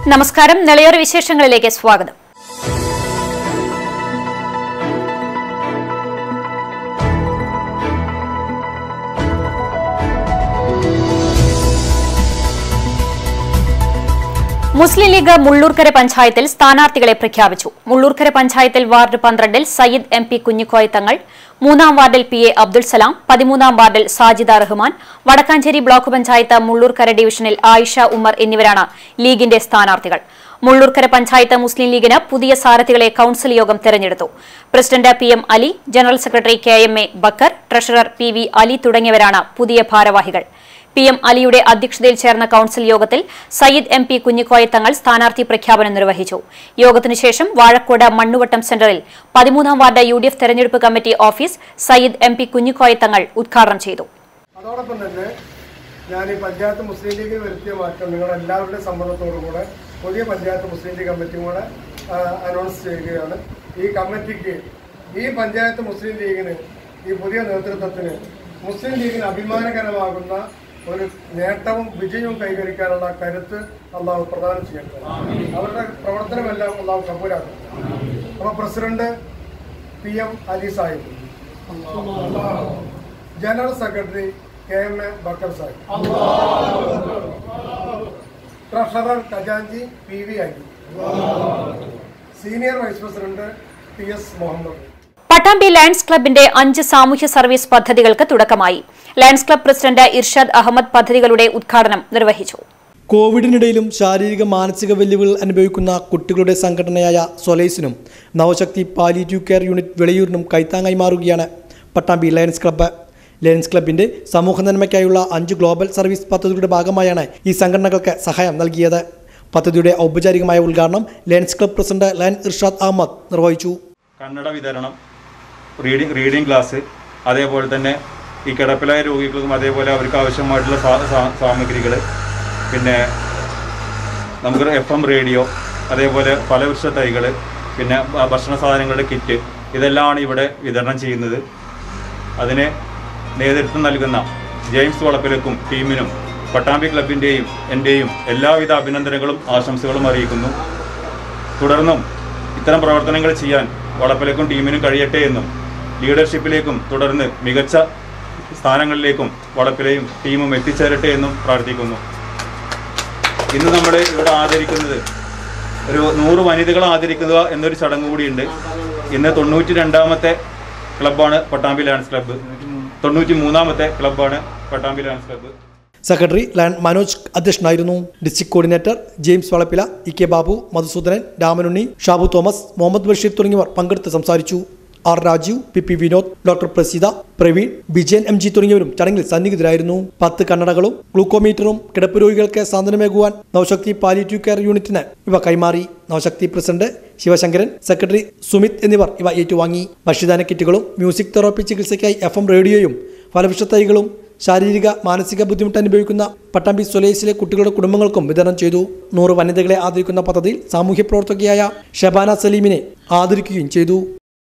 നമസ്കാരം നിളയോര വിശേഷങ്ങളിലേക്ക് സ്വാഗതം മുസ്ലിം ലീഗ് മുള്ളൂർക്കര പഞ്ചായത്തിൽ സ്ഥാനാർത്ഥികളെ പ്രഖ്യാപിച്ചു മുള്ളൂർക്കര പഞ്ചായത്തിൽ വാർഡ് പന്ത്രണ്ടിൽ സയ്യിദ് എം പി കുഞ്ഞിക്കോയ തങ്ങൾ മൂന്നാം വാർഡിൽ പി എ അബ്ദുൾ സലാം പതിമൂന്നാം വാർഡിൽ സാജിദ റഹ്മാൻ വടക്കാഞ്ചേരി ബ്ലോക്ക് പഞ്ചായത്ത് മുള്ളൂർക്കര ഡിവിഷനിൽ ആയിഷ ഉമ്മർ എന്നിവരാണ് ലീഗിന്റെ സ്ഥാനാർത്ഥികൾ മുള്ളൂർക്കര പഞ്ചായത്ത് മുസ്ലിം ലീഗിന് പുതിയ സാരഥികളെ കൌൺസിൽ യോഗം തെരഞ്ഞെടുത്തു president P M Ali general secretary K M A Bakkar treasurer P V Ali തുടങ്ങിയവരാണ് പുതിയ ഭാരവാഹികൾ പി എം അലിയുടെ അധ്യക്ഷതയിൽ ചേർന്ന കൌൺസിൽ യോഗത്തിൽ സയ്യിദ് എം പി കുഞ്ഞിക്കോയ തങ്ങൾ സ്ഥാനാർത്ഥി പ്രഖ്യാപനം നിർവഹിച്ചു യോഗത്തിനു ശേഷം വാഴക്കോട് മണ്ണുവട്ടം സെന്ററിൽ പതിമൂന്നാം വാർഡ് യു ഡി എഫ് തെരഞ്ഞെടുപ്പ് committee office Sayyid M P Kunjikoya Thangal ഉദ്ഘാടനം ചെയ്തു അതോടൊപ്പം തന്നെ ഞാൻ ഈ പഞ്ചായത്ത് മുസ്ലിം ലീഗിൽ വരുത്തിയ മാറ്റം നിങ്ങളുടെ എല്ലാവരുടെയും സമ്മതത്തോടു കൂടെ പുതിയ പഞ്ചായത്ത് മുസ്ലിം ലീഗ് കമ്മിറ്റിയും കൂടെ അനൗൺസ് ചെയ്യുകയാണ് ഈ കമ്മിറ്റിക്ക് ഈ പഞ്ചായത്ത് മുസ്ലിം ലീഗിന് ഈ പുതിയ നേതൃത്വത്തിന് മുസ്ലിം ലീഗിന് അഭിമാനകരമാകുന്ന ഒരു നേട്ടവും വിജയവും കൈവരിക്കാനുള്ള കരുത്ത് അള്ളാഹു പ്രദാനം ചെയ്യട്ടെ അവരുടെ പ്രവർത്തനമെല്ലാം അള്ളാഹു കബൂലാക്കും അപ്പോൾ president P M Ali Sahib general secretary K M A Bakkar Sahib treasurer ഖജാൻജി P V Ali senior vice president P S Muhammad Pattambi Lions ക്ലബിന്റെ അഞ്ച് സാമൂഹ്യ സർവീസ് പദ്ധതികൾക്ക് തുടക്കമായി Lions Club president Irshad Ahmed പദ്ധതികളുടെ ഉദ്ഘാടനം നിർവഹിച്ചു കോവിഡിനിടയിലും ശാരീരിക മാനസിക വെല്ലുവിളികൾ അനുഭവിക്കുന്ന കുട്ടികളുടെ സംഘടനയായ സൊലൈസിനും നവശക്തി പാലിറ്റീവ് കെയർ യൂണിറ്റ് വെളിയൂരിനും കൈത്താങ്ങായി മാറുകയാണ് പട്ടാമ്പി ലയൺസ് ക്ലബ്ബ് ലയൺസ് ക്ലബിന്റെ സമൂഹ നന്മയ്ക്കായുള്ള അഞ്ച് ഗ്ലോബൽ സർവീസ് പദ്ധതികളുടെ ഭാഗമായാണ് ഈ സംഘടനകൾക്ക് സഹായം നൽകിയത് പദ്ധതിയുടെ ഔപചാരികമായ ഉദ്ഘാടനം Lions Club president Lion Irshad Ahmed നിർവഹിച്ചു കന്നഡ വിതരണം റീഡിംഗ് റീഡിംഗ് ക്ലാസ് അതേപോലെ തന്നെ ഈ കിടപ്പിലായ രോഗികൾക്കും അതേപോലെ അവർക്ക് ആവശ്യമായിട്ടുള്ള സാ- സാ- സാമഗ്രികൾ പിന്നെ നമുക്ക് എഫ് എം റേഡിയോ അതേപോലെ ഫലവൃക്ഷ തൈകൾ പിന്നെ ഭ- ഭക്ഷണ സാധനങ്ങളുടെ കിറ്റ് ഇതെല്ലാമാണ് ഇവിടെ വിതരണം ചെയ്യുന്നത് അതിന് നേതൃത്വം നൽകുന്ന ജെയിംസ് വളപ്പിലക്കും ടീമിനും പട്ടാമ്പി ക്ലബിൻ്റെയും എൻ്റെയും എല്ലാവിധ അഭിനന്ദനങ്ങളും ആശംസകളും അറിയിക്കുന്നു തുടർന്നും ഇത്തരം പ്രവർത്തനങ്ങൾ ചെയ്യാൻ വളപ്പിലേക്കും ടീമിനും കഴിയട്ടെ എന്നും ലീഡർഷിപ്പിലേക്കും തുടർന്ന് മികച്ച സ്ഥാനങ്ങളിലേക്കും വളപ്പിലെയും ടീമും എത്തിച്ചേരട്ടെ എന്നും പ്രാർത്ഥിക്കുന്നു ഇന്ന് നമ്മൾ ഇവിടെ ആദരിക്കുന്നത് ഒരു നൂറ് വനിതകളെ ആദരിക്കുക എന്നൊരു ചടങ്ങ് കൂടിയുണ്ട് ഇന്ന് തൊണ്ണൂറ്റി രണ്ടാമത്തെ ക്ലബ്ബാണ് പട്ടാമ്പി ലയൺസ് ക്ലബ്ബ് തൊണ്ണൂറ്റി മൂന്നാമത്തെ ക്ലബ്ബാണ് Pattambi Lions Club secretary Lion Manoj അധ്യക്ഷനായിരുന്നു district coordinator James Valappila E K Babu Madhusudanan Ramanunni Shabu Thomas Muhammad Basheer തുടങ്ങിയവർ പങ്കെടുത്ത് സംസാരിച്ചു R Rajeev P P Vinod doctor Praseetha Praveen Vijayan M G തുടങ്ങിയവരും ചടങ്ങിൽ സന്നിഹിതരായിരുന്നു പത്ത് കണ്ണടകളും ഗ്ലൂക്കോമീറ്ററും കിടപ്പ് രോഗികൾക്ക് സാന്ത്വനമേകുവാൻ നവശക്തി പാലിറ്റീവ് കെയർ യൂണിറ്റിന് ഇവ കൈമാറി നവശക്തി പ്രസിഡന്റ് ശിവശങ്കരൻ സെക്രട്ടറി സുമിത് എന്നിവർ ഇവ ഏറ്റുവാങ്ങി ഭക്ഷ്യദാന കിറ്റുകളും മ്യൂസിക് തെറാപ്പി ചികിത്സയ്ക്കായി എഫ് എം റേഡിയോയും ഫലവൃക്ഷ തൈകളും ശാരീരിക മാനസിക ബുദ്ധിമുട്ട് അനുഭവിക്കുന്ന പട്ടാമ്പി സ്വലേസിലെ കുട്ടികളുടെ കുടുംബങ്ങൾക്കും വിതരണം ചെയ്തു നൂറ് വനിതകളെ ആദരിക്കുന്ന പദ്ധതിയിൽ സാമൂഹ്യ പ്രവർത്തകയായ ഷബാന സലീമിനെ ആദരിക്കുകയും ചെയ്തു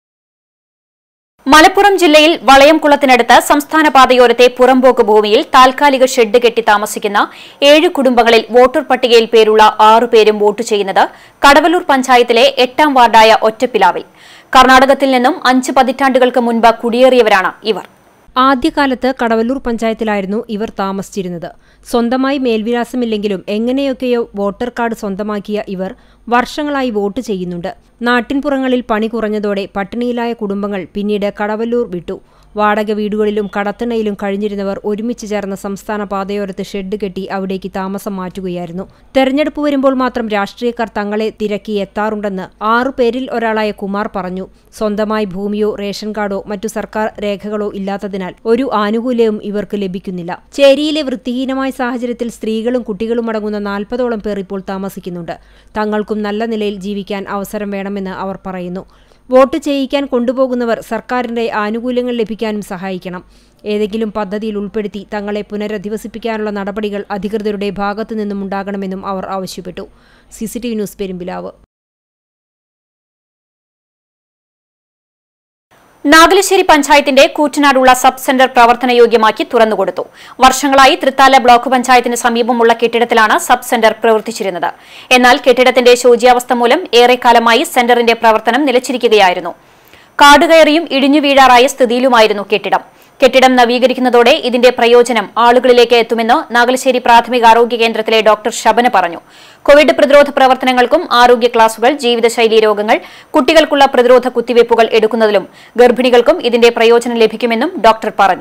മലപ്പുറം ജില്ലയിൽ വളയംകുളത്തിനടുത്ത് സംസ്ഥാന പാതയോരത്തെ പുറമ്പോക്ക് ഭൂമിയിൽ താൽക്കാലിക ഷെഡ് കെട്ടി താമസിക്കുന്ന ഏഴ് കുടുംബങ്ങളിൽ വോട്ടർ പട്ടികയിൽ പേരുള്ള ആറുപേരും വോട്ട് ചെയ്യുന്നത് കടവല്ലൂർ പഞ്ചായത്തിലെ എട്ടാം വാർഡായ ഒറ്റപ്പിലാവിൽ കർണാടകത്തിൽ നിന്നും അഞ്ച് പതിറ്റാണ്ടുകൾക്ക് മുൻപ് കുടിയേറിയവരാണ് ഇവർ ആദ്യകാലത്ത് കടവല്ലൂർ പഞ്ചായത്തിലായിരുന്നു ഇവർ താമസിച്ചിരുന്നത് സ്വന്തമായി മേൽവിലാസമില്ലെങ്കിലും എങ്ങനെയൊക്കെയോ വോട്ടർ കാർഡ് സ്വന്തമാക്കിയ ഇവർ വർഷങ്ങളായി വോട്ട് ചെയ്യുന്നുണ്ട് നാട്ടിൻപുറങ്ങളിൽ പണി കുറഞ്ഞതോടെ പട്ടിണിയിലായ കുടുംബങ്ങൾ പിന്നീട് കടവല്ലൂർ വിട്ടു വാടക വീടുകളിലും കടത്തിണയിലും കഴിഞ്ഞിരുന്നവർ ഒരുമിച്ച് ചേർന്ന സംസ്ഥാന പാതയോരത്ത് ഷെഡ് കെട്ടി അവിടേക്ക് താമസം മാറ്റുകയായിരുന്നു തെരഞ്ഞെടുപ്പ് വരുമ്പോൾ മാത്രം രാഷ്ട്രീയക്കാർ തങ്ങളെ തിരക്കി എത്താറുണ്ടെന്ന് ആറു പേരിൽ ഒരാളായ കുമാർ പറഞ്ഞു സ്വന്തമായി ഭൂമിയോ റേഷൻ കാർഡോ മറ്റു സർക്കാർ രേഖകളോ ഇല്ലാത്തതിനാൽ ഒരു ആനുകൂല്യവും ഇവർക്ക് ലഭിക്കുന്നില്ല ചേരിയിലെ വൃത്തിഹീനമായ സാഹചര്യത്തിൽ സ്ത്രീകളും കുട്ടികളും അടങ്ങുന്ന നാൽപ്പതോളം പേർ ഇപ്പോൾ താമസിക്കുന്നുണ്ട് തങ്ങൾക്കും നല്ല നിലയിൽ ജീവിക്കാൻ അവസരം വേണമെന്ന് അവർ പറയുന്നു വോട്ട് ചെയ്യിക്കാൻ കൊണ്ടുപോകുന്നവർ സർക്കാരിന്റെ ആനുകൂല്യങ്ങൾ ലഭിക്കാനും സഹായിക്കണം ഏതെങ്കിലും പദ്ധതിയിൽ ഉൾപ്പെടുത്തി തങ്ങളെ പുനരധിവസിപ്പിക്കാനുള്ള നടപടികൾ അധികൃതരുടെ ഭാഗത്തു നിന്നും ഉണ്ടാകണമെന്നും അവർ ആവശ്യപ്പെട്ടു സിസിടിവി ന്യൂസ് പെരുമ്പിലാവ് നാഗലശ്ശേരി പഞ്ചായത്തിന്റെ കൂറ്റനാടുള്ള സബ് സെന്റർ പ്രവർത്തനയോഗ്യമാക്കി തുറന്നുകൊടുത്തു വർഷങ്ങളായി തൃത്താല ബ്ലോക്ക് പഞ്ചായത്തിന് സമീപമുള്ള കെട്ടിടത്തിലാണ് സബ് സെന്റർ പ്രവർത്തിച്ചിരുന്നത് എന്നാൽ കെട്ടിടത്തിന്റെ ശോച്യാവസ്ഥ മൂലം ഏറെക്കാലമായി സെന്ററിന്റെ പ്രവർത്തനം നിലച്ചിരിക്കുകയായിരുന്നു കാടുകയറിയും ഇടിഞ്ഞു വീഴാറായ സ്ഥിതിയിലുമായിരുന്നു കെട്ടിടം കെട്ടിടം നവീകരിക്കുന്നതോടെ ഇതിന്റെ പ്രയോജനം ആളുകളിലേക്ക് എത്തുമെന്ന് നാഗലശ്ശേരി പ്രാഥമികാരോഗ്യ കേന്ദ്രത്തിലെ ഡോക്ടർ ശബന പറഞ്ഞു കോവിഡ് പ്രതിരോധ പ്രവർത്തനങ്ങൾക്കും ആരോഗ്യ ക്ലാസുകൾ ജീവിതശൈലി രോഗങ്ങൾ കുട്ടികൾക്കുള്ള പ്രതിരോധ കുത്തിവയ്പ്പുകൾ എടുക്കുന്നതിലും ഗർഭിണികൾക്കും ഇതിന്റെ പ്രയോജനം ലഭിക്കുമെന്നും ഡോക്ടർ പറഞ്ഞു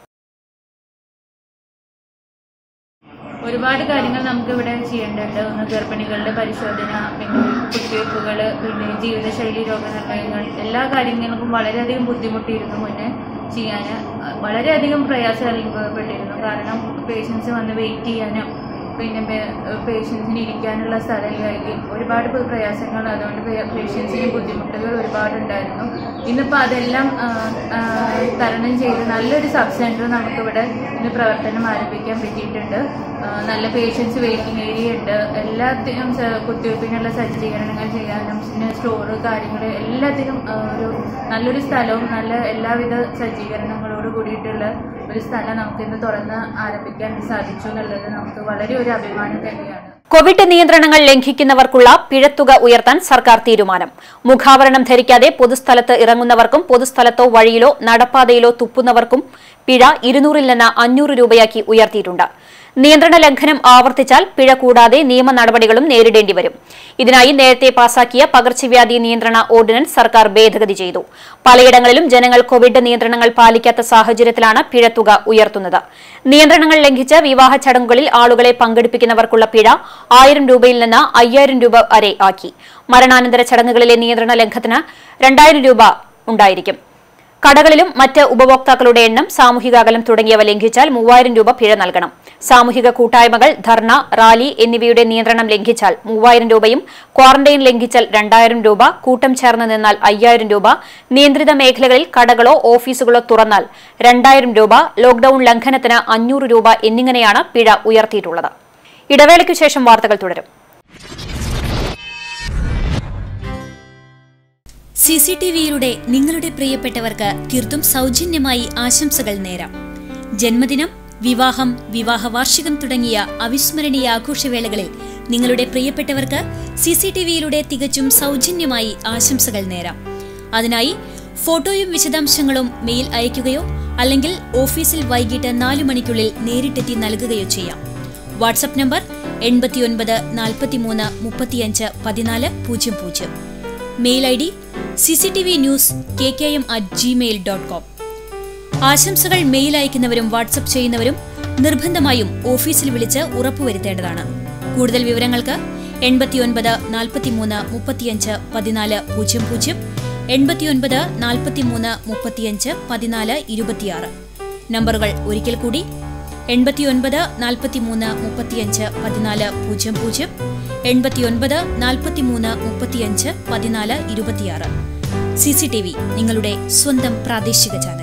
ഒരുപാട് കാര്യങ്ങൾ നമുക്ക് ഇവിടെ ചെയ്യേണ്ടതുണ്ട് ഒന്ന് ഗർഭിണികളുടെ പരിശോധന പിന്നെ കുത്തിവയ്പ്പുകൾ പിന്നെ ജീവിതശൈലി രോഗനിർണയങ്ങൾ എല്ലാ കാര്യങ്ങൾക്കും വളരെയധികം ബുദ്ധിമുട്ടിയിരുന്നു മുന്നേ ചെയ്യാൻ വളരെയധികം പ്രയാസം അനുഭവപ്പെട്ടിരുന്നു കാരണം പേഷ്യൻസ് വന്ന് വെയിറ്റ് ചെയ്യാനും പിന്നെ പേഷ്യൻസിന് ഇരിക്കാനുള്ള സ്ഥലമില്ലായി ഒരുപാട് പ- പ്രയാസങ്ങൾ അതുകൊണ്ട് പേഷ്യൻസിന് ബുദ്ധിമുട്ടുകൾ ഒരുപാടുണ്ടായിരുന്നു ഇന്നിപ്പോൾ അതെല്ലാം ആ, ആ, തരണം ചെയ്ത് നല്ലൊരു സബ് സെൻറ്റർ നമുക്കിവിടെ ഇന്ന് പ്രവർത്തനം ആരംഭിക്കാൻ പറ്റിയിട്ടുണ്ട് ആ, നല്ല പേഷ്യൻസ് വെയിറ്റിംഗ് ഏരിയ ഉണ്ട് എല്ലാത്തിനും സ- കുത്തിവയ്പ്പിനുള്ള സജ്ജീകരണങ്ങൾ ചെയ്യാനും പിന്നെ സ്റ്റോറ് കാര്യങ്ങൾ എല്ലാത്തിനും ആ, ഒരു നല്ലൊരു സ്ഥലവും നല്ല എല്ലാവിധ സജ്ജീകരണങ്ങളോട് കൂടിയിട്ടുള്ള ഒരു സ്ഥലം നമുക്കിന്ന് തുറന്ന് ആരംഭിക്കാൻ സാധിച്ചു എന്നുള്ളത് നമുക്ക് വളരെ ഒരു അഭിമാനം തന്നെയാണ് കോവിഡ് നിയന്ത്രണങ്ങൾ ലംഘിക്കുന്നവർക്കുള്ള പിഴത്തുക ഉയർത്താൻ സർക്കാർ തീരുമാനം മുഖാവരണം ധരിക്കാതെ പൊതുസ്ഥലത്ത് ഇറങ്ങുന്നവർക്കും പൊതുസ്ഥലത്തോ വഴിയിലോ നടപ്പാതയിലോ തുപ്പുന്നവർക്കും പിഴ ഇരുന്നൂറിൽ നിന്ന് അഞ്ഞൂറ് രൂപയാക്കി ഉയർത്തിയിട്ടുണ്ട് നിയന്ത്രണ ലംഘനം ആവർത്തിച്ചാൽ പിഴ കൂടാതെ നിയമ നടപടികളും നേരിടേണ്ടി വരും ഇതിനായി നേരത്തെ പാസാക്കിയ പകർച്ചവ്യാധി നിയന്ത്രണ ഓർഡിനൻസ് സർക്കാർ ഭേദഗതി ചെയ്തു പലയിടങ്ങളിലും ജനങ്ങൾ കോവിഡ് നിയന്ത്രണങ്ങൾ പാലിക്കാത്ത സാഹചര്യത്തിലാണ് പിഴത്തുക ഉയർത്തുന്നത് നിയന്ത്രണങ്ങൾ ലംഘിച്ച് വിവാഹ ചടങ്ങുകളിൽ ആളുകളെ പങ്കെടുപ്പിക്കുന്നവർക്കുള്ള പിഴ ആയിരം രൂപയിൽ നിന്ന് അയ്യായിരം രൂപ വരെ ആക്കി മരണാനന്തര ചടങ്ങുകളിലെ നിയന്ത്രണ ലംഘനത്തിന് രണ്ടായിരം രൂപ ഉണ്ടായിരിക്കും കടകളിലും മറ്റ് ഉപഭോക്താക്കളുടെ എണ്ണം സാമൂഹിക അകലം തുടങ്ങിയവ ലംഘിച്ചാൽ മൂവായിരം രൂപ പിഴ നൽകണം സാമൂഹിക കൂട്ടായ്മകൾ ധർണ റാലി എന്നിവയുടെ നിയന്ത്രണം ലംഘിച്ചാൽ മൂവായിരം രൂപയും ക്വാറന്റൈൻ ലംഘിച്ചാൽ രണ്ടായിരം രൂപ കൂട്ടം ചേർന്ന് നിന്നാൽ അയ്യായിരം രൂപ നിയന്ത്രിത മേഖലകളിൽ കടകളോ ഓഫീസുകളോ തുറന്നാൽ രണ്ടായിരം രൂപ ലോക്ഡൌൺ ലംഘനത്തിന് അഞ്ഞൂറ് രൂപ എന്നിങ്ങനെയാണ് പിഴ ഉയർത്തിയിട്ടുള്ളത് ഇടവേളയ്ക്കു ശേഷം വാർത്തകൾ തുടരും സി സി ടി വിയിലൂടെ നിങ്ങളുടെ പ്രിയപ്പെട്ടവർക്ക് തീർത്തും സൗജന്യമായി ആശംസകൾ നേരാം ജന്മദിനം വിവാഹം വിവാഹ വാർഷികം തുടങ്ങിയ അവിസ്മരണീയ ആഘോഷവേളകളിൽ നിങ്ങളുടെ പ്രിയപ്പെട്ടവർക്ക് സി സി ടി വിയിലൂടെ തികച്ചും സൗജന്യമായി ആശംസകൾ നേരാം അതിനായി ഫോട്ടോയും വിശദാംശങ്ങളും മെയിൽ അയയ്ക്കുകയോ അല്ലെങ്കിൽ ഓഫീസിൽ വൈകിട്ട് നാലു മണിക്കുള്ളിൽ നേരിട്ടെത്തി നൽകുകയോ ചെയ്യാം വാട്സപ്പ് നമ്പർ എൺപത്തിയൊൻപത് നാൽപ്പത്തിമൂന്ന് മുപ്പത്തിയഞ്ച് പതിനാല് പൂജ്യം പൂജ്യം mail I D C C T V news K K M at Gmail dot com ആശംസകൾ മെയിൽ അയക്കുന്നവരും വാട്സപ്പ് ചെയ്യുന്നവരും നിർബന്ധമായും ഓഫീസിൽ വിളിച്ച് ഉറപ്പുവരുത്തേണ്ടതാണ് കൂടുതൽ വിവരങ്ങൾക്ക് എൺപത്തിയൊൻപത് നാൽപ്പത്തിമൂന്ന് മുപ്പത്തിയഞ്ച് പതിനാല് പൂജ്യം പൂജ്യം എൺപത്തിയൊൻപത് നാൽപ്പത്തിമൂന്ന് മുപ്പത്തിയഞ്ച് പതിനാല് ഇരുപത്തിയാറ് നമ്പറുകൾ ഒരിക്കൽ കൂടി എൺപത്തിയൊൻപത് നാൽപ്പത്തിമൂന്ന് മുപ്പത്തിയഞ്ച് പതിനാല് പൂജ്യം പൂജ്യം എൺപത്തിയൊൻപത് നാൽപ്പത്തിമൂന്ന് മുപ്പത്തിയഞ്ച് പതിനാല് ഇരുപത്തിയാറ് സി സി ടി വി നിങ്ങളുടെ സ്വന്തം പ്രാദേശിക ചാനൽ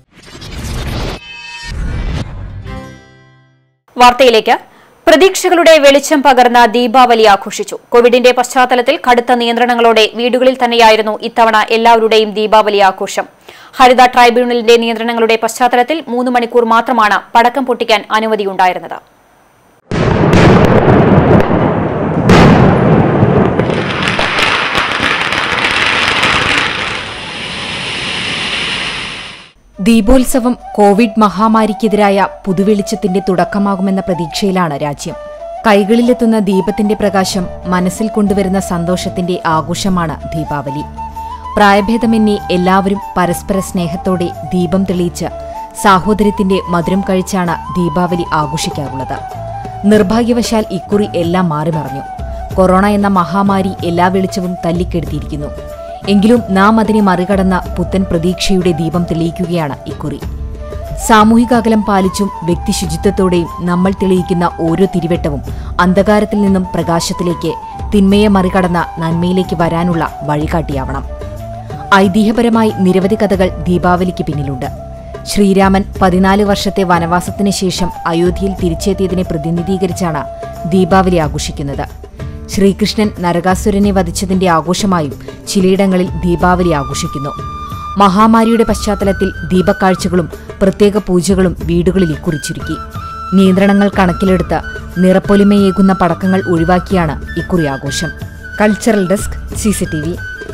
വാർത്തയിലേക്ക് പ്രതീക്ഷകളുടെ വെളിച്ചം പകർന്ന ദീപാവലി ആഘോഷിച്ചു കോവിഡിന്റെ പശ്ചാത്തലത്തിൽ കടുത്ത നിയന്ത്രണങ്ങളോടെ വീടുകളിൽ തന്നെയായിരുന്നു ഇത്തവണ എല്ലാവരുടെയും ദീപാവലി ആഘോഷം ഹരിത ട്രൈബ്യൂണലിന്റെ നിയന്ത്രണങ്ങളുടെ പശ്ചാത്തലത്തിൽ മൂന്ന് മണിക്കൂർ മാത്രമാണ് പടക്കം പൊട്ടിക്കാൻ അനുമതിയുണ്ടായിരുന്നത് ദീപോത്സവം കോവിഡ് മഹാമാരിക്കെതിരായ പുതുവെളിച്ചത്തിന്റെ തുടക്കമാകുമെന്ന പ്രതീക്ഷയിലാണ് രാജ്യം കൈകളിലെത്തുന്ന ദീപത്തിന്റെ പ്രകാശം മനസ്സിൽ കൊണ്ടുവരുന്ന സന്തോഷത്തിന്റെ ആഘോഷമാണ് ദീപാവലി പ്രായഭേദമന്യേ എല്ലാവരും പരസ്പര സ്നേഹത്തോടെ ദീപം തെളിയിച്ച് സാഹോദര്യത്തിന്റെ മധുരം കഴിച്ചാണ് ദീപാവലി ആഘോഷിക്കാറുള്ളത് നിർഭാഗ്യവശാൽ ഇക്കുറി എല്ലാം മാറിമറിഞ്ഞു കൊറോണ എന്ന മഹാമാരി എല്ലാ വെളിച്ചവും തല്ലിക്കെടുത്തിയിരിക്കുന്നു എങ്കിലും നാം അതിനെ മറികടന്ന പുത്തൻ പ്രതീക്ഷയുടെ ദീപം തെളിയിക്കുകയാണ് ഇക്കുറി സാമൂഹിക അകലം പാലിച്ചും വ്യക്തിശുചിത്വത്തോടെയും നമ്മൾ തെളിയിക്കുന്ന ഓരോ തിരിവെട്ടവും അന്ധകാരത്തിൽ നിന്നും പ്രകാശത്തിലേക്ക് തിന്മയെ മറികടന്ന നന്മയിലേക്ക് വരാനുള്ള വഴികാട്ടിയാവണം ഐതിഹ്യപരമായി നിരവധി കഥകൾ ദീപാവലിക്ക് പിന്നിലുണ്ട് ശ്രീരാമൻ പതിനാല് വർഷത്തെ വനവാസത്തിന് ശേഷം അയോധ്യയിൽ തിരിച്ചെത്തിയതിനെ പ്രതിനിധീകരിച്ചാണ് ദീപാവലി ആഘോഷിക്കുന്നത് ശ്രീകൃഷ്ണൻ നരകാസുരനെ വധിച്ചതിന്റെ ആഘോഷമായും ചിലയിടങ്ങളിൽ ദീപാവലി ആഘോഷിക്കുന്നു മഹാമാരിയുടെ പശ്ചാത്തലത്തിൽ ദീപക്കാഴ്ചകളും പ്രത്യേക പൂജകളും വീടുകളിൽ കുറിച്ചുരുക്കി നിയന്ത്രണങ്ങൾ കണക്കിലെടുത്ത് നിറപ്പൊലിമയേകുന്ന പടക്കങ്ങൾ ഒഴിവാക്കിയാണ് ഇക്കുറി ആഘോഷം കൾച്ചറൽ ഡെസ്ക് സിസിടിവി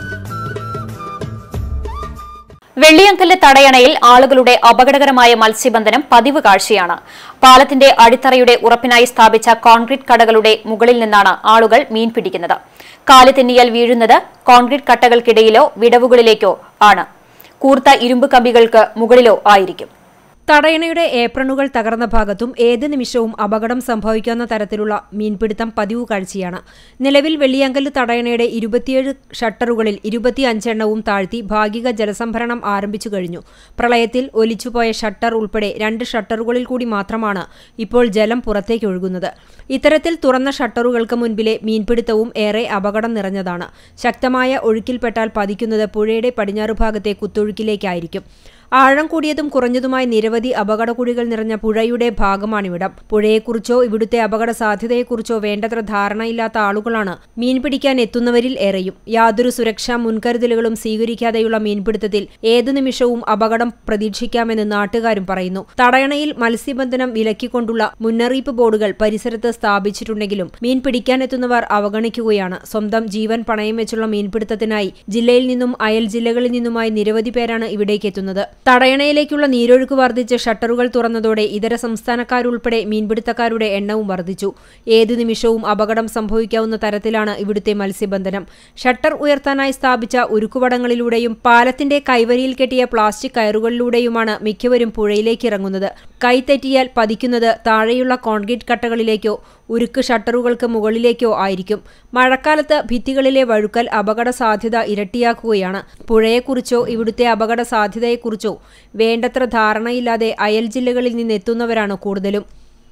വെള്ളിയങ്കല്ല് തടയണയിൽ ആളുകളുടെ അപകടകരമായ മത്സ്യബന്ധനം പതിവ് കാഴ്ചയാണ് പാലത്തിന്റെ അടിത്തറയുടെ ഉറപ്പിനായി സ്ഥാപിച്ച കോൺക്രീറ്റ് കടകളുടെ മുകളിൽ നിന്നാണ് ആളുകൾ മീൻ പിടിക്കുന്നത് കാല് തെന്നിയാൽ വീഴുന്നത് കോൺക്രീറ്റ് കട്ടകൾക്കിടയിലോ വിടവുകളിലേക്കോ ആണ് കൂർത്ത ഇരുമ്പ് കമ്പികൾക്ക് മുകളിലോ ആയിരിക്കും തടയണയുടെ ഏപ്രണുകൾ തകർന്ന ഭാഗത്തും ഏത് നിമിഷവും അപകടം സംഭവിക്കാവുന്ന തരത്തിലുള്ള മീൻപിടുത്തം പതിവ് കാഴ്ചയാണ് നിലവിൽ വെള്ളിയങ്കല് തടയണയുടെ ഇരുപത്തിയേഴ് ഷട്ടറുകളിൽ ഇരുപത്തിയഞ്ചെണ്ണവും താഴ്ത്തി ഭാഗിക ജലസംഭരണം ആരംഭിച്ചു കഴിഞ്ഞു പ്രളയത്തിൽ ഒലിച്ചുപോയ ഷട്ടർ ഉൾപ്പെടെ രണ്ട് ഷട്ടറുകളിൽ കൂടി മാത്രമാണ് ഇപ്പോൾ ജലം പുറത്തേക്ക് ഒഴുകുന്നത് ഇത്തരത്തിൽ തുറന്ന ഷട്ടറുകൾക്ക് മുൻപിലെ മീൻപിടുത്തവും ഏറെ അപകടം നിറഞ്ഞതാണ് ശക്തമായ ഒഴുക്കിൽപ്പെട്ടാൽ പതിക്കുന്നത് പുഴയുടെ പടിഞ്ഞാറ് ഭാഗത്തെ കുത്തൊഴുക്കിലേക്കായിരിക്കും ആഴം കൂടിയതും കുറഞ്ഞതുമായ നിരവധി അപകടക്കുഴികൾ നിറഞ്ഞ പുഴയുടെ ഭാഗമാണിവിടം പുഴയെക്കുറിച്ചോ ഇവിടുത്തെ അപകട സാധ്യതയെക്കുറിച്ചോ വേണ്ടത്ര ധാരണയില്ലാത്ത ആളുകളാണ് മീൻ പിടിക്കാൻ എത്തുന്നവരിൽ ഏറെയും യാതൊരു സുരക്ഷാ മുൻകരുതലുകളും സ്വീകരിക്കാതെയുള്ള മീൻപിടുത്തത്തിൽ ഏതു നിമിഷവും അപകടം പ്രതീക്ഷിക്കാമെന്ന് നാട്ടുകാരും പറയുന്നു തടയണയിൽ മത്സ്യബന്ധനം വിലക്കിക്കൊണ്ടുള്ള മുന്നറിയിപ്പ് ബോർഡുകൾ പരിസരത്ത് സ്ഥാപിച്ചിട്ടുണ്ടെങ്കിലും മീൻ പിടിക്കാനെത്തുന്നവർ അവഗണിക്കുകയാണ് സ്വന്തം ജീവൻ പണയം വെച്ചുള്ള മീൻപിടുത്തത്തിനായി ജില്ലയിൽ നിന്നും അയൽ ജില്ലകളിൽ നിന്നുമായി നിരവധി പേരാണ് ഇവിടേക്ക് എത്തുന്നത് തടയണയിലേക്കുള്ള നീരൊഴുക്ക് വർദ്ധിച്ച് ഷട്ടറുകൾ തുറന്നതോടെ ഇതര സംസ്ഥാനക്കാരുൾപ്പെടെ മീൻപിടുത്തക്കാരുടെ എണ്ണവും വർദ്ധിച്ചു ഏതു നിമിഷവും അപകടം സംഭവിക്കാവുന്ന തരത്തിലാണ് ഇവിടുത്തെ മത്സ്യബന്ധനം ഷട്ടർ ഉയർത്താനായി സ്ഥാപിച്ച ഉരുക്കുവടങ്ങളിലൂടെയും പാലത്തിന്റെ കൈവരിയിൽ കെട്ടിയ പ്ലാസ്റ്റിക് കയറുകളിലൂടെയുമാണ് മിക്കവരും പുഴയിലേക്ക് ഇറങ്ങുന്നത് കൈ തെറ്റിയാൽ പതിക്കുന്നത് താഴെയുള്ള കോൺക്രീറ്റ് കട്ടകളിലേക്കോ ഉരുക്ക് ഷട്ടറുകൾക്ക് മുകളിലേക്കോ ആയിരിക്കും മഴക്കാലത്ത് ഭിത്തികളിലെ വഴുക്കൽ അപകട സാധ്യത ഇരട്ടിയാക്കുകയാണ് പുഴയെക്കുറിച്ചോ ഇവിടുത്തെ അപകട സാധ്യതയെക്കുറിച്ചോ വേണ്ടത്ര ധാരണയില്ലാതെ അയൽ ജില്ലകളിൽ നിന്നെത്തുന്നവരാണ് കൂടുതലും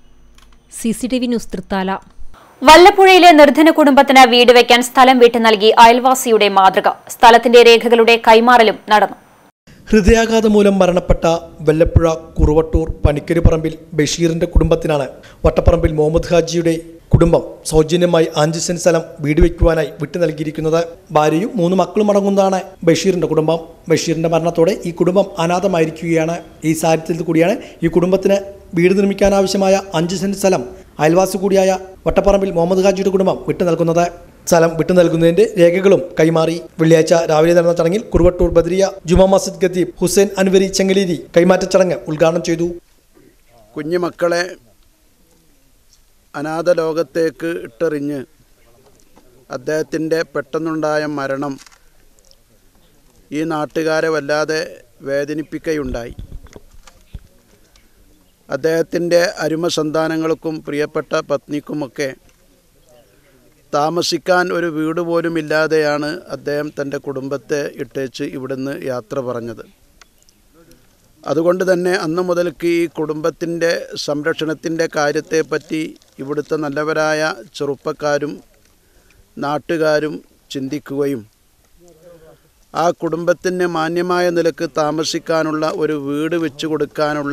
C C T V news Thrithala വല്ലപ്പുഴയിലെ നിർധന കുടുംബത്തിന് വീട് വയ്ക്കാൻ സ്ഥലം വിട്ടു നൽകി അയൽവാസിയുടെ മാതൃക സ്ഥലത്തിന്റെ രേഖകളുടെ കൈമാറലും നടന്നു ഹൃദയാഘാതം മൂലം മരണപ്പെട്ട വെല്ലപ്പുഴ കുറുവട്ടൂർ പണിക്കരുപറമ്പിൽ ബഷീറിന്റെ കുടുംബത്തിനാണ് വട്ടപ്പറമ്പിൽ മുഹമ്മദ് ഹാജിയുടെ കുടുംബം സൗജന്യമായി അഞ്ച് സെന്റ് സ്ഥലം വീട് വയ്ക്കുവാനായി വിട്ടു നൽകിയിരിക്കുന്നത് ഭാര്യയും മൂന്ന് മക്കളും അടങ്ങുന്നതാണ് ബഷീറിന്റെ കുടുംബം ബഷീറിന്റെ മരണത്തോടെ ഈ കുടുംബം അനാഥമായിരിക്കുകയാണ് ഈ സാഹചര്യത്തിൽ കൂടിയാണ് ഈ കുടുംബത്തിന് വീട് നിർമ്മിക്കാനാവശ്യമായ അഞ്ച് സെന്റ് സ്ഥലം അയൽവാസി കൂടിയായ വട്ടപ്പറമ്പിൽ മുഹമ്മദ് ഹാജിയുടെ കുടുംബം വിട്ടു നൽകുന്നത് സ്ഥലം വിട്ടു നൽകുന്നതിന്റെ രേഖകളും കൈമാറി വെള്ളിയാഴ്ച രാവിലെ നടന്ന ചടങ്ങിൽ കുറുവട്ടൂർ ബദ്രിയ ജുമാ മസ്ജിദ് ഖത്തീബ് ഹുസൈൻ അൻവരി ചെങ്ങലേരി കൈമാറ്റ ചടങ്ങ് ഉദ്ഘാടനം ചെയ്തു കുഞ്ഞുമക്കളെ അനാഥ ലോകത്തേക്ക് ഇട്ടെറിഞ്ഞ് അദ്ദേഹത്തിൻ്റെ പെട്ടെന്നുണ്ടായ മരണം ഈ നാട്ടുകാരെ വല്ലാതെ വേദനിപ്പിക്കുകയുണ്ടായി അദ്ദേഹത്തിൻ്റെ അരുമ സന്താനങ്ങൾക്കും പ്രിയപ്പെട്ട പത്നിക്കുമൊക്കെ താമസിക്കാൻ ഒരു വീട് പോലും ഇല്ലാതെയാണ് അദ്ദേഹം തൻ്റെ കുടുംബത്തെ ഇട്ടേച്ച് ഇവിടുന്ന് യാത്ര പറഞ്ഞത് അതുകൊണ്ട് തന്നെ അന്ന് മുതൽക്ക് ഈ കുടുംബത്തിൻ്റെ സംരക്ഷണത്തിൻ്റെ കാര്യത്തെപ്പറ്റി ഇവിടുത്തെ നല്ലവരായ ചെറുപ്പക്കാരും നാട്ടുകാരും ചിന്തിക്കുകയും ആ കുടുംബത്തിന് മാന്യമായ നിലക്ക് താമസിക്കാനുള്ള ഒരു വീട് വെച്ച് കൊടുക്കാനുള്ള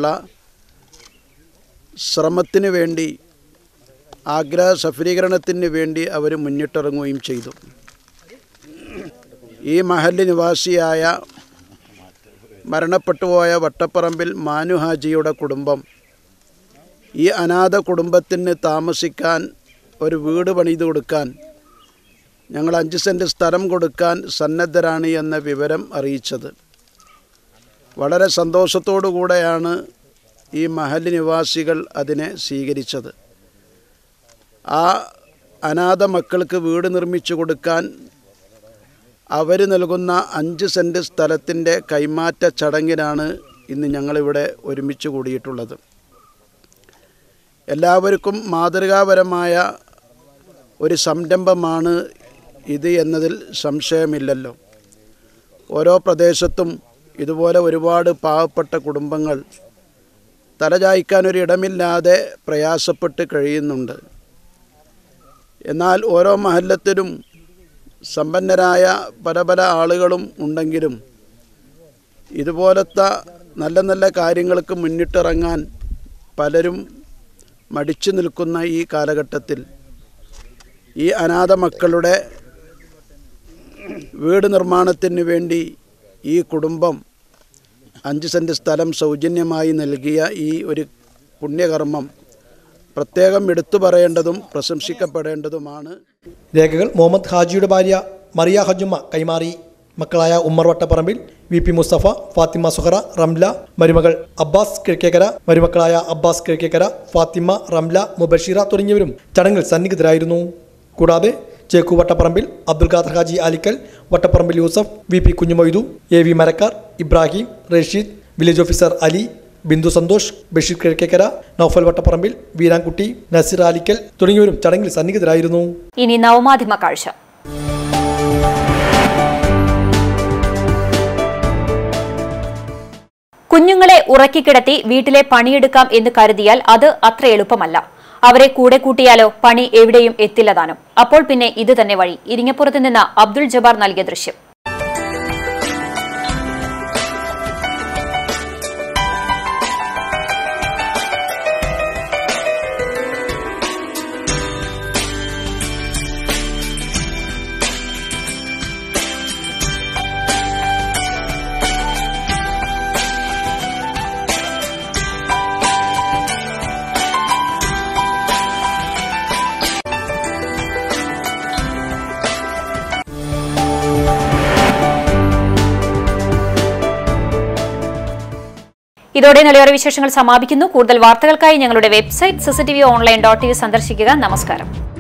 ശ്രമത്തിന് വേണ്ടി ആഗ്രഹ സഫലീകരണത്തിന് വേണ്ടി അവർ മുന്നിട്ടിറങ്ങുകയും ചെയ്തു ഈ മഹല്ല് നിവാസിയായ മരണപ്പെട്ടുപോയ വട്ടപ്പറമ്പിൽ മാനു ഹാജിയുടെ കുടുംബം ഈ അനാഥ കുടുംബത്തിന് താമസിക്കാൻ ഒരു വീട് പണിത് കൊടുക്കാൻ ഞങ്ങൾ അഞ്ച് സെൻറ്റ് സ്ഥലം കൊടുക്കാൻ സന്നദ്ധരാണ് എന്ന വിവരം അറിയിച്ചത് വളരെ സന്തോഷത്തോടു കൂടെയാണ് ഈ മഹല്ല് നിവാസികൾ അതിനെ സ്വീകരിച്ചത് ആ അനാഥ മക്കൾക്ക് വീട് നിർമ്മിച്ചു കൊടുക്കാൻ അവർ നൽകുന്ന അഞ്ച് സെൻറ്റ് സ്ഥലത്തിൻ്റെ കൈമാറ്റ ചടങ്ങിനാണ് ഇന്ന് ഞങ്ങളിവിടെ ഒരുമിച്ച് കൂടിയിട്ടുള്ളത് എല്ലാവർക്കും മാതൃകാപരമായ ഒരു സംരംഭമാണ് ഇത് എന്നതിൽ സംശയമില്ലല്ലോ ഓരോ പ്രദേശത്തും ഇതുപോലെ ഒരുപാട് പാവപ്പെട്ട കുടുംബങ്ങൾ തലചായ്ക്കാൻ ഒരു ഇടമില്ലാതെ പ്രയാസപ്പെട്ട് കഴിയുന്നുണ്ട് എന്നാൽ ഓരോ മഹല്ലത്തിലും സമ്പന്നരായ പല പല ആളുകളും ഉണ്ടെങ്കിലും ഇതുപോലത്തെ നല്ല നല്ല കാര്യങ്ങൾക്ക് മുന്നിട്ടിറങ്ങാൻ പലരും മടിച്ചു നിൽക്കുന്ന ഈ കാലഘട്ടത്തിൽ ഈ അനാഥ മക്കളുടെ വീട് നിർമ്മാണത്തിന് വേണ്ടി ഈ കുടുംബം അഞ്ച് സെൻറ്റ് സ്ഥലം സൗജന്യമായി നൽകിയ ഈ ഒരു പുണ്യകർമ്മം പ്രത്യേകം എടുത്തു പറയേണ്ടതും പ്രശംസിക്കപ്പെടേണ്ടതുമാണ് രേഖകൾ മുഹമ്മദ് ഹാജിയുടെ ഭാര്യ മറിയ ഹജുമ്മ കൈമാറി മക്കളായ ഉമ്മർ വട്ടപ്പറമ്പിൽ വി പി മുസ്തഫ ഫാത്തിമ സുഹറ റംല മരുമകൾ അബ്ബാസ് കിഴക്കേക്കര മരുമക്കളായ അബ്ബാസ് കിഴക്കേക്കര ഫാത്തിമ റംല മുബഷീറ തുടങ്ങിയവരും ചടങ്ങിൽ സന്നിഹിതരായിരുന്നു കൂടാതെ Cheku Vattaparambil Abdul Khader Haji Alikkal Vattaparambil Yusuf V P Kunjumoythu A V Marakkar Ibrahim Rasheed village officer Ali Bindu Santhosh Basheer Kizhakkekara Noufal Vattaparambil Veerankutty Naseer Alikkal തുടങ്ങിയവരും ചടങ്ങിൽ സന്നിഹിതരായിരുന്നു ഇനി നവമാധ്യമ കാഴ്ച കുഞ്ഞുങ്ങളെ ഉറക്കിക്കിടത്തി വീട്ടിലെ പണിയെടുക്കാം എന്ന് കരുതിയാൽ അത് അത്ര എളുപ്പമല്ല അവരെ കൂടെ കൂട്ടിയാലോ പണി എവിടെയും എത്തില്ലതാനും അപ്പോൾ പിന്നെ ഇത് തന്നെ വഴി ഇരിങ്ങപ്പുറത്ത് നിന്ന് അബ്ദുൾ ജബാർ നൽകിയ ദൃശ്യം ഇതോടെ നിലയോര വിശേഷങ്ങൾ സമാപിക്കുന്നു കൂടുതൽ വാർത്തകൾക്കായി ഞങ്ങളുടെ website CCTV online dot T V സന്ദർശിക്കുക നമസ്കാരം